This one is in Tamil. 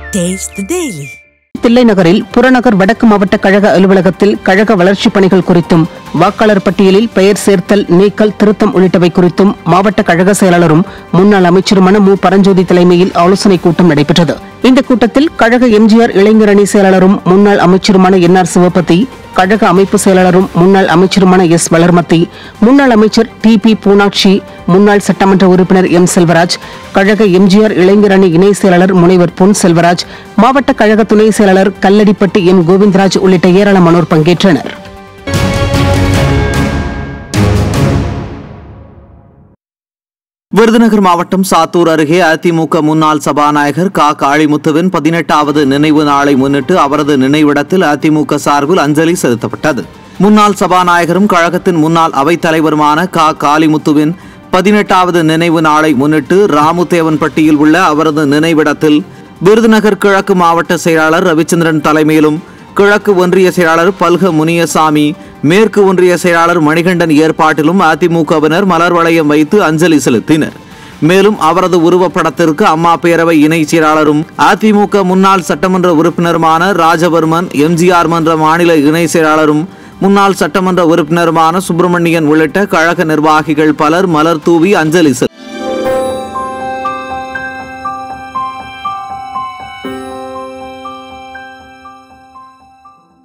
Taste the Daily. தில்லை நகரில் புறநகர் வடக்கு மாவட்ட கழக அலுவலகத்தில் கழக வளர்ச்சிப் பணிகள் குறித்தும் வாக்காளர் பட்டியலில் பெயர் சேர்த்தல் நீக்கல் திருத்தம் உள்ளிட்டவை குறித்தும் மாவட்ட கழக செயலாளரும் முன்னாள் அமைச்சருமான மு பரஞ்சோதி தலைமையில் ஆலோசனைக் கூட்டம் நடைபெற்றது இந்த கூட்டத்தில் கழக எம்ஜிஆர் இளைஞர் அணி செயலாளரும் முன்னாள் அமைச்சருமான என் ஆர் சிவபதி கழக அமைப்பு செயலாளரும் முன்னாள் அமைச்சருமான எஸ் வளர்மதி முன்னாள் அமைச்சர் டி பி பூனாட்சி முன்னாள் சட்டமன்ற உறுப்பினர் எம் செல்வராஜ் கழக எம்ஜிஆர் இளைஞர் அணி இணை செயலாளர் முனைவர் பொன் செல்வராஜ் மாவட்ட கழக துணை செயலாளர் கல்லடிப்பட்டி எம் கோவிந்தராஜ் உள்ளிட்ட ஏராளமானோர் பங்கேற்றனர் விருதுநகர் மாவட்டம் சாத்தூர் அருகே அதிமுக முன்னாள் சபாநாயகர் கா காளிமுத்துவின் பதினெட்டாவது நினைவு நாளை முன்னிட்டு அவரது நினைவிடத்தில் அதிமுக சார்பில் அஞ்சலி செலுத்தப்பட்டது முன்னாள் சபாநாயகரும் கழகத்தின் முன்னாள் அவைத்தலைவருமான கா காளிமுத்துவின் பதினெட்டாவது நினைவு நாளை முன்னிட்டு ராமுதேவன்பட்டியில் உள்ள அவரது நினைவிடத்தில் விருதுநகர் கிழக்கு மாவட்ட செயலாளர் ரவிச்சந்திரன் தலைமையிலும் கிழக்கு ஒன்றிய செயலாளர் பல்க முனியசாமி மேற்கு ஒன்றிய செயலாளர் மணிகண்டன் ஏற்பாட்டிலும் அதிமுகவினர் மலர் வளையம் வைத்து அஞ்சலி செலுத்தினர் மேலும் அவரது உருவப்படத்திற்கு அம்மா பேரவை இணை செயலாளரும் அதிமுக முன்னாள் சட்டமன்ற உறுப்பினருமான ராஜவர்மன் எம்ஜிஆர் மன்ற மாநில இணை செயலாளரும் முன்னாள் சட்டமன்ற உறுப்பினருமான சுப்பிரமணியன் உள்ளிட்ட கழக நிர்வாகிகள் பலர் மலர் தூவி அஞ்சலி செலுத்தினர்